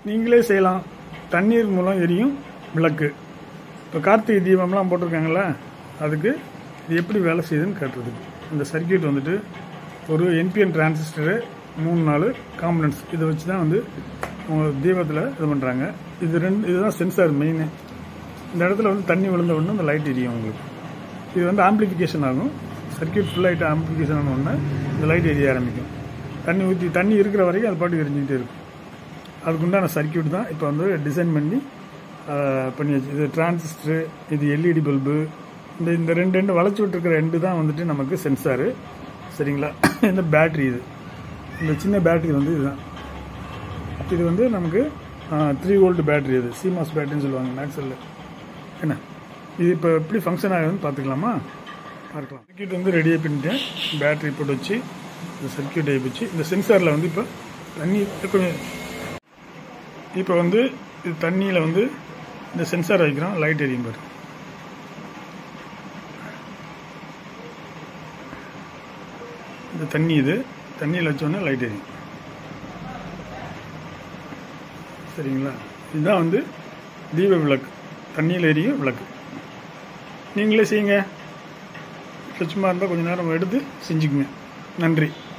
நீங்களே செய்யலாம் தண்ணீர் மூலம் எரியும் விளக்கு இப்போ கார்த்திகை தீபம்லாம் போட்டிருக்காங்கல்ல அதுக்கு இது எப்படி வேலை செய்யுதுன்னு கேட்டுறதுக்கு இந்த சர்க்கியூட் வந்துட்டு ஒரு என்பிஎன் டிரான்சிஸ்டரு மூணு நாலு காம்பனன்ட்ஸ் இதை வச்சு தான் வந்து உங்கள் தீபத்தில் இது பண்ணுறாங்க இது ரெண்டு இதுதான் சென்சார் மெயின் இந்த இடத்துல வந்து தண்ணி விழுந்த உடனே இந்த லைட் எரியும் உங்களுக்கு இது வந்து ஆம்பிளிஃபிகேஷன் ஆகும் சர்க்கியூட் ஃபுல்லாகிட்டு ஆம்பிளிஃபிகேஷன் ஆன உடனே இந்த லைட் எரிய ஆரம்பிக்கும் தண்ணி ஊற்றி தண்ணி இருக்கிற வரைக்கும் அது பாட்டுக்கு எரிஞ்சிக்கிட்டே இருக்கும் அதுக்குண்டான சர்க்கியூட் தான் இப்போ வந்து டிசைன் பண்ணி ஆஹ், பண்ணியாச்சு இது டிரான்சிஸ்டரு இது எல்இடி பல்பு இந்த இந்த ரெண்டு ரெண்டு வளைச்சி விட்டுருக்கிற ரெண்டு தான் வந்துட்டு நமக்கு சென்சாரு சரிங்களா இந்த பேட்ரி இது இந்த சின்ன பேட்ரி வந்து இதுதான் இது வந்து நமக்கு த்ரீ வோல்ட் பேட்டரி இது சிமாஸ் பேட்டரின்னு சொல்லுவாங்க மேக்ஸில் என்ன இது இப்போ எப்படி ஃபங்க்ஷன் ஆகுதுன்னு பார்த்துக்கலாமா பார்க்கலாம் சர்க்கியூட் வந்து ரெடியாக பண்ணிட்டேன் பேட்டரி போட்டு வச்சு இந்த சர்க்கியூட் ஆகி வச்சு இந்த சென்சாரில் வந்து இப்போ தண்ணி கொஞ்சம் இப்போ வந்து இது தண்ணியில் வந்து இந்த சென்சார் வைக்கிறோம் லைட் எரியும் பாரு இந்த தண்ணி இது தண்ணியில் வச்சோடனே லைட் எரியும் சரிங்களா இதுதான் வந்து தீப விளக்கு தண்ணியில் எரியும் விளக்கு நீங்களே செய்யுங்க சும்மா இருந்தால் கொஞ்ச நேரம் எடுத்து செஞ்சுக்குங்க நன்றி